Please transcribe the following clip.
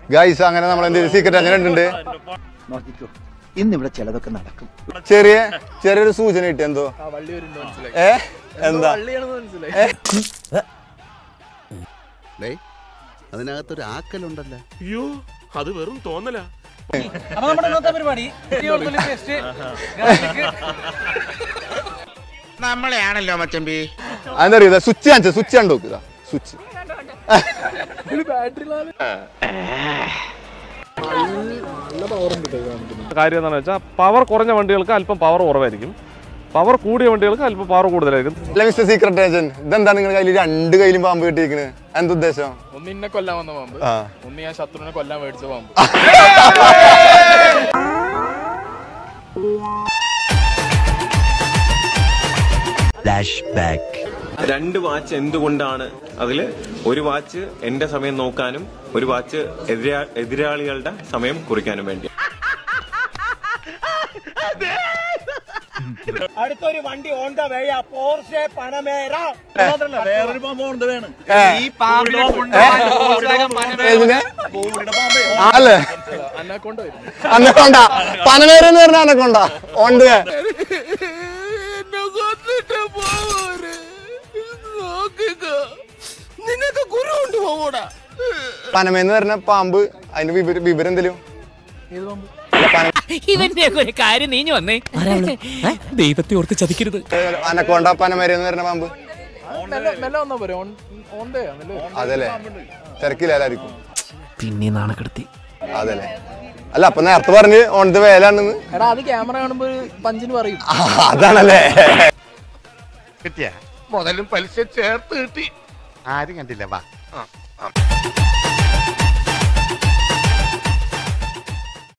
Guys അങ്ങനെ നമ്മൾ എന്തെങ്കിലും സീക്രട്ട് അങ്ങനെ ഉണ്ട് നോക്കിക്കോ ഇന്നിവിടെ ചിലതൊക്കെ നടക്കും ചെറിയ ചെറിയൊരു സൂചന കിട്ടി എന്തോ ഏ എന്താ ഏ അതിനകത്തൊരു ആക്കലുണ്ടല്ലോ അയ്യോ അത് വെറും തോന്നലാ അപ്പൊ നമ്മുടെ ഇന്നത്തെ പരിപാടി വെളുത്തുള്ളി പേസ്റ്റ് നമ്മളെയാണല്ലോ മച്ചമ്പി അതെന്താ അറിയാ സ്വിച്ച് കാണിച്ച സ്വിച്ച് കണ്ടു നോക്കുക സ്വിച്ച് കാര്യം എന്താണെന്ന് വെച്ചാൽ പവർ കുറഞ്ഞ വണ്ടികൾക്ക് അല്പം പവർ കുറവായിരിക്കും പവർ കൂടിയ വണ്ടികൾക്ക് അല്പം പവർ കൂടുതലായിരിക്കും അല്ല മിസ്റ്റർ സീക്രട്ട് ഏജന്റ് ഇതെന്താ നിങ്ങൾ കയ്യിൽ രണ്ട് കയ്യിലും പാമ്പ് കിട്ടിയിരിക്കുന്നത് എന്താ ഉദ്ദേശം ഒന്ന് ഇന്നെ കൊല്ലാൻ വന്ന പാമ്പ് ആ ഒന്ന് ഞാൻ ശത്രുവിനെ കൊല്ലാൻ മേടിച്ച പാമ്പ് രണ്ട് വാച്ച് എന്തുകൊണ്ടാണ് അതില് ഒരു വാച്ച് എന്റെ സമയം നോക്കാനും ഒരു വാച്ച് എതിരാ എതിരാളികളുടെ സമയം കുറിക്കാനും വേണ്ടി അടുത്തൊരു വണ്ടി on the way Porsche Panamera വേറൊരു പാമ്പ് ഉണ്ട് വേണം ഈ പാമ്പിനെ ഏതിനെ? ആ, അല്ലേ അന്നാക്കൊണ്ട് വരും അനക്കൊണ്ട പനമേരെന്ന് പറഞ്ഞ അനക്കൊണ്ട ഓണ്ട് നിനക്ക് ഗുരു ഉണ്ട് പോകൂടാ പനമേന്ന് പറഞ്ഞ പാമ്പ് അതിന്റെ വിവരം വിവരം എന്തെങ്കിലും അല്ല, പന- ഇവന്റെ ഒരു കാര്യം നീഞ്ഞു വന്നേ ദൈവത്തെ ഓർത്ത് ചതിക്കരുത് അനക്കൊണ്ട പനമേരെന്ന് പറഞ്ഞ പാമ്പ് മെല്ലെ മെല്ലെ വന്നാ പോരെ ഓൺ ഓണ്ടയാ മെല്ലെ അതല്ലേ തിരക്കില്ല എല്ലാവർക്കും പിന്നെ നാണക്കെടുത്തി അതല്ലേ അല്ല അപ്പൊ നേരത്തെ പറഞ്ഞ് ഓൺ ദ വേലാണെന്ന് എടാ അത് ക്യാമറ കാണുമ്പോ ഒരു പഞ്ചിന് പറയും ആ, അതാണല്ലേ കിട്ടിയ മുതലും പലിശ ചേർത്ത് കിട്ടി ആരും കണ്ടില്ല വാ